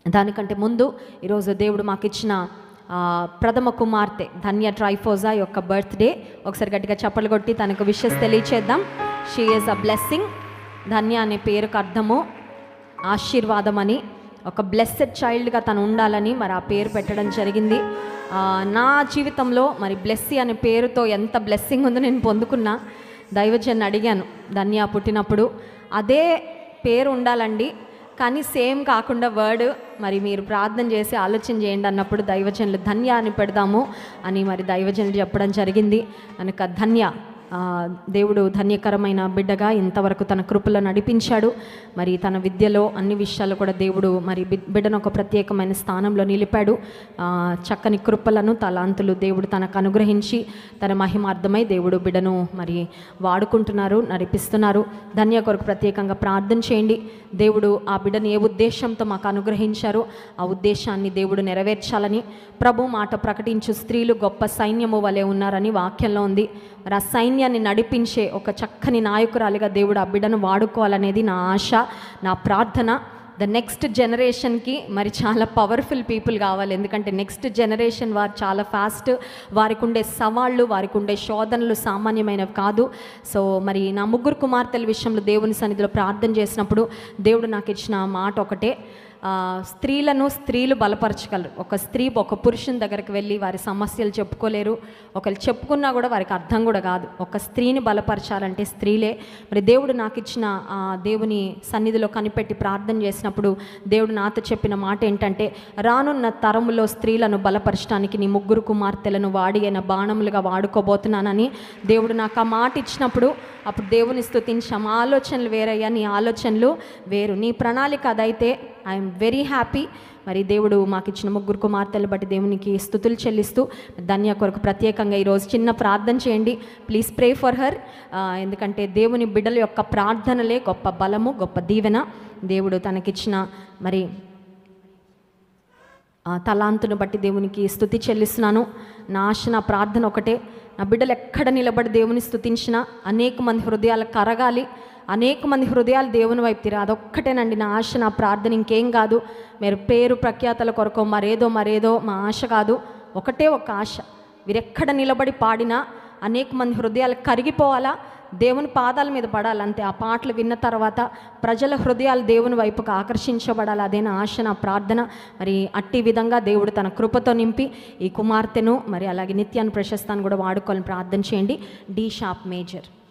దానికంటే ముందు ఈరోజు దేవుడు మాకు ఇచ్చిన ఆ, ప్రథమ కుమార్తె ధన్య ట్రైఫోజా యొక్క బర్త్డే ఒకసారి గట్టిగా చప్పలు కొట్టి తనకు విషెస్ తెలియచేద్దాం she is a blessing Dhanya అనే పేరుకు అర్థము ఆశీర్వాదం అని ఒక బ్లెస్సెడ్ చైల్డ్గా తను ఉండాలని మరి ఆ పేరు పెట్టడం జరిగింది ఆ, నా జీవితంలో మరి బ్లెస్సీ అనే పేరుతో ఎంత బ్లెస్సింగ్ ఉందో నేను పొందుకున్నా దైవజన్ అడిగాను ధన్య పుట్టినప్పుడు అదే పేరు ఉండాలండి కానీ సేమ్ కాకుండా వర్డ్ మరి మీరు ప్రార్థన చేసి ఆలోచన చేయండి అన్నప్పుడు దైవజనులు ధన్య అని పెడదాము అని మరి దైవజనులు చెప్పడం జరిగింది కనుక ధన్య ఆ, దేవుడు ధన్యకరమైన బిడ్డగా ఇంతవరకు తన కృపలో నడిపించాడు మరి తన విద్యలో అన్ని విషయాలు కూడా దేవుడు మరి బి- బిడ్డను ఒక ప్రత్యేకమైన స్థానంలో నిలిపాడు ఆ, చక్కని కృపలను తలాంతులు దేవుడు తనకు అనుగ్రహించి తన మహిమార్థమై దేవుడు బిడ్డను మరి వాడుకుంటున్నారు నడిపిస్తున్నారు ధన్య కొరకు ప్రత్యేకంగా ప్రార్థన చేయండి దేవుడు ఆ బిడ్డను ఏ ఉద్దేశంతో మాకు అనుగ్రహించారో ఆ ఉద్దేశాన్ని దేవుడు నెరవేర్చాలని ప్రభు మాట ప్రకటించు స్త్రీలు గొప్ప సైన్యము వలె ఉన్నారని వాక్యంలో ఉంది మరి ఆ సైన్యాన్ని నడిపించే ఒక చక్కని నాయకురాలిగా దేవుడు ఆ బిడ్డను వాడుకోవాలనేది నా ఆశ నా ప్రార్థన ద నెక్స్ట్ జనరేషన్కి మరి చాలా పవర్ఫుల్ పీపుల్ కావాలి ఎందుకంటే నెక్స్ట్ జనరేషన్ వారు చాలా ఫాస్ట్ వారికి ఉండే సవాళ్ళు వారికి ఉండే శోధనలు సామాన్యమైనవి కాదు సో మరి నా ముగ్గురు కుమార్తెల విషయంలో దేవుని సన్నిధిలో ప్రార్థన చేసినప్పుడు దేవుడు నాకు ఇచ్చిన మాట ఒకటే ఆ, స్త్రీలను స్త్రీలు బలపరచగలరు ఒక స్త్రీ ఒక పురుషుని దగ్గరికి వెళ్ళి వారి సమస్యలు చెప్పుకోలేరు ఒకరు చెప్పుకున్నా కూడా వారికి అర్థం కూడా కాదు ఒక స్త్రీని బలపరచాలంటే స్త్రీలే మరి దేవుడు నాకు ఇచ్చిన ఆ దేవుని సన్నిధిలో కనిపెట్టి ప్రార్థన చేసినప్పుడు దేవుడు నాతో చెప్పిన మాట ఏంటంటే రానున్న తరములో స్త్రీలను బలపరచడానికి నీ ముగ్గురు కుమార్తెలను వాడి అయిన బాణములుగా వాడుకోబోతున్నానని దేవుడు నాకు ఆ మాట ఇచ్చినప్పుడు అప్పుడు దేవుని స్తుతించాం ఆలోచనలు వేరయ్యా నీ ఆలోచనలు వేరు నీ ప్రణాళిక అదైతే ఐఎమ్ వెరీ హ్యాపీ మరి దేవుడు మాకు ఇచ్చిన ముగ్గురు కుమార్తెలు బట్టి దేవునికి స్థుతులు చెల్లిస్తూ ధన్య కొరకు ప్రత్యేకంగా ఈరోజు చిన్న ప్రార్థన చేయండి ప్లీజ్ ప్రే ఫర్ హర్ ఎందుకంటే దేవుని బిడ్డల యొక్క ప్రార్థనలే గొప్ప బలము గొప్ప దీవెన దేవుడు తనకిచ్చిన మరి ఆ తలాంతును బట్టి దేవునికి స్థుతి చెల్లిస్తున్నాను నా ఆశ నా ప్రార్థన ఒకటే నా బిడ్డలు ఎక్కడ నిలబడి దేవుని స్థుతించినా అనేక మంది హృదయాలు కరగాలి అనేక మంది హృదయాలు దేవుని వైపు తిరా అదొక్కటేనండి నా ఆశ నా ప్రార్థన ఇంకేం కాదు మీరు పేరు ప్రఖ్యాతల కొరకు మరేదో మరేదో మా ఆశ కాదు ఒకటే ఒక ఆశ వీరెక్కడ నిలబడి పాడినా అనేక మంది హృదయాలు కరిగిపోవాలా దేవుని పాదాల మీద పడాలి అంతే ఆ పాటలు విన్న తర్వాత ప్రజల హృదయాలు దేవుని వైపుకు ఆకర్షించబడాలి అదే నా ఆశ నా ప్రార్థన మరి అట్టి విధంగా దేవుడు తన కృపతో నింపి ఈ కుమార్తెను మరి అలాగే నిత్యాన్ని ప్రశస్తాన్ని కూడా వాడుకోవాలని ప్రార్థన చేయండి డి షాప్ మేజర్